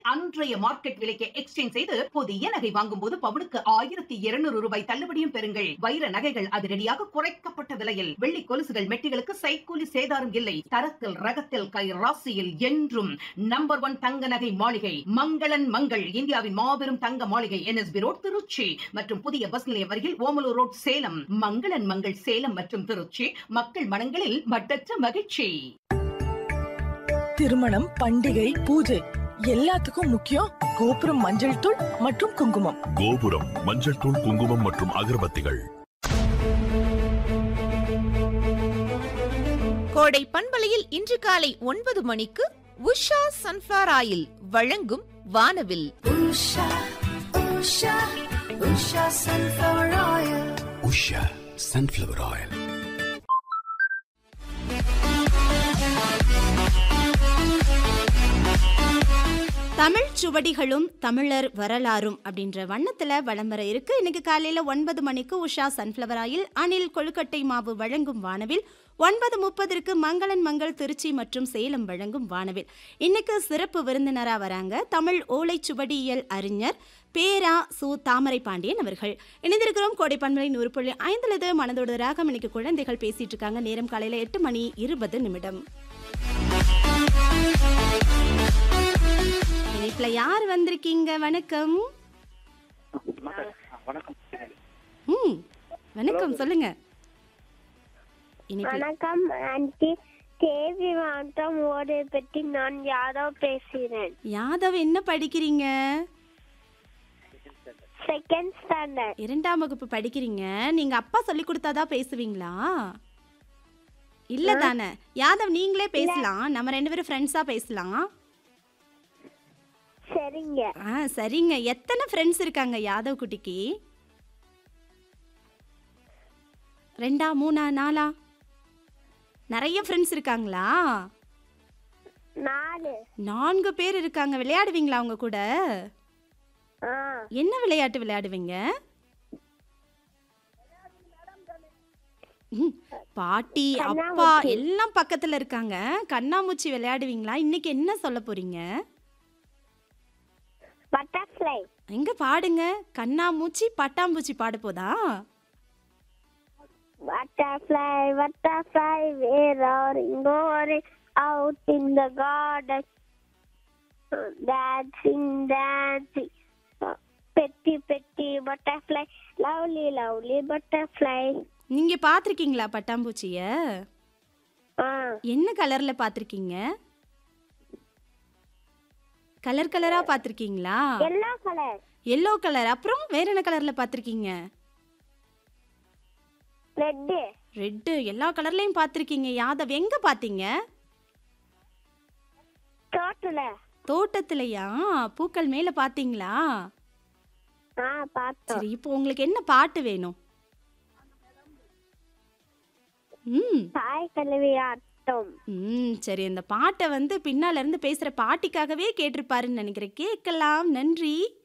அன்றைய மார்க்கெட் விலைக்கு எக்ஸ்சேஞ்ச் செய்து புதிய நகை வாங்கும் போது பவுனுக்கு ஆயிரத்தி இருநூறு ரூபாய் தள்ளுபடியும் பெறுங்கள் வைர நகைகள் அதிரடியாக குறைக்கப்பட்ட விலையில் வெள்ளி கொலுசுகள் மெட்டிகளுக்கு சைக்கூலி சேதாரம் இல்லை தரத்தில் ரகத்தில் கை ராசியில் என்றும் நம்பர் ஒன் தங்க நகை மாளிகை மங்களன் மங்கள் இந்தியாவின் மாபெரும் தங்க மாளிகை என்எஸ்பி ரோட் திருச்சி மற்றும் புதிய பஸ் நிலையம் அருகில் ஓமலூர் ரோட் சேலம் மங்களன் மங்கள் சேலம் மற்றும் திருச்சி மக்கள் மனங்களில் மட்டற்ற மகிழ்ச்சி திருமணம் பண்டிகை பூஜை எல்லாத்துக்கும் முக்கியம் கோபுரம் மஞ்சள் தூள் மற்றும் குங்குமம் கோபுரம் மஞ்சள் தூள் குங்குமம் மற்றும் அகர்பத்திகள் கோடை பண்பலையில் இன்று காலை ஒன்பது மணிக்கு உஷா சன்ஃபிளவர் ஆயில் வழங்கும் வானவில் உஷா சன்ஃப்ளவர் ஆயில் தமிழ் சுவடிகளும் தமிழர் வரலாறும் அப்படின்ற வண்ணத்துல வலம் வர இருக்கு இன்னைக்கு காலையில ஒன்பது மணிக்கு உஷா சன்ஃப்ளவர் ஆயில் அணில் கொழுக்கட்டை மாவு வழங்கும் வானவில் ஒன்பது முப்பதற்கு மங்களன் மங்கள் திருச்சி மற்றும் சேலம் வழங்கும் வானவில் இன்னைக்கு சிறப்பு விருந்தினரா வராங்க தமிழ் ஓலைச்சுவடியியல் அறிஞர் பேரா சு தாமரை பாண்டியன் அவர்கள் இணைந்திருக்கிறோம் கோடை பண்பலை நூறு புள்ளி ஐந்துல இது மனதோட ராகம் இன்னைக்கு குழந்தைகள் பேசிட்டு இருக்காங்க நேரம் காலையில எட்டு மணி இருபது நிமிடம் இணைப்புல யார் வந்திருக்கீங்க வணக்கம் ம் வணக்கம் சொல்லுங்க இணைப்பு வணக்கம் ஆண்டி தேவி மாவட்டம் ஓடு பற்றி நான் யாதவ் பேசுகிறேன் யாதவ் என்ன படிக்கிறீங்க செகண்ட் ஸ்டாண்டர்ட் இரண்டாம் வகுப்பு படிக்கிறீங்க நீங்க அப்பா சொல்லி கொடுத்தாதான் பேசுவீங்களா இல்ல தானே யாதவ் நீங்களே பேசலாம் நம்ம ரெண்டு பேரும் ஃப்ரெண்ட்ஸா பேசலாம் சரிங்க ஆ சரிங்க எத்தனை ஃப்ரெண்ட்ஸ் இருக்காங்க யாதவ் குட்டிக்கு ரெண்டா மூணா நாலா நிறைய ஃப்ரெண்ட்ஸ் இருக்காங்களா நாலு நான்கு பேர் இருக்காங்க விளையாடுவீங்களா அவங்க கூட ஆ என்ன விளையாட்டு விளையாடுவீங்க ம், பாட்டி அப்பா கண்ணாமூச்சி. எல்லாம் பக்கத்துல இருக்காங்க கண்ணாமூச்சி விளையாடுவீங்களா இன்னைக்கு என்ன சொல்ல போறீங்க பட்டர்ஃப்ளை எங்க பாடுங்க கண்ணாமூச்சி பட்டாம்பூச்சி பாட போதா பட்டர்ஃப்ளை பட்டர்ஃப்ளை வேர் ஆர் கோரிங் out in the garden dancing dancing pretty pretty butterfly lovely lovely butterfly நீங்க பாத்திருக்கீங்களா பட்டாம்பூச்சிய ஆ என்ன கலர்ல பாத்திருக்கீங்க கலர் கலரா பாத்திருக்கீங்களா எல்லோ கலர் எல்லோ கலர் அப்புறம் வேற என்ன கலர்ல பாத்திருக்கீங்க ரெட்டு ரெட்டு எல்லா கலர்லயும் பாத்திருக்கீங்க யாதவ் எங்க பாத்தீங்க தோட்டல தோட்டத்திலயா பூக்கள் மேல பாத்தீங்களா ஆ பார்த்தோம் சரி இப்போ உங்களுக்கு என்ன பாட்டு வேணும் ம் தாய் கல்வி ஆட்டம் ம் சரி இந்த பாட்டை வந்து பின்னால இருந்து பேசுற பாட்டிக்காகவே கேட்டிருப்பாருன்னு நினைக்கிறேன் கேட்கலாம் நன்றி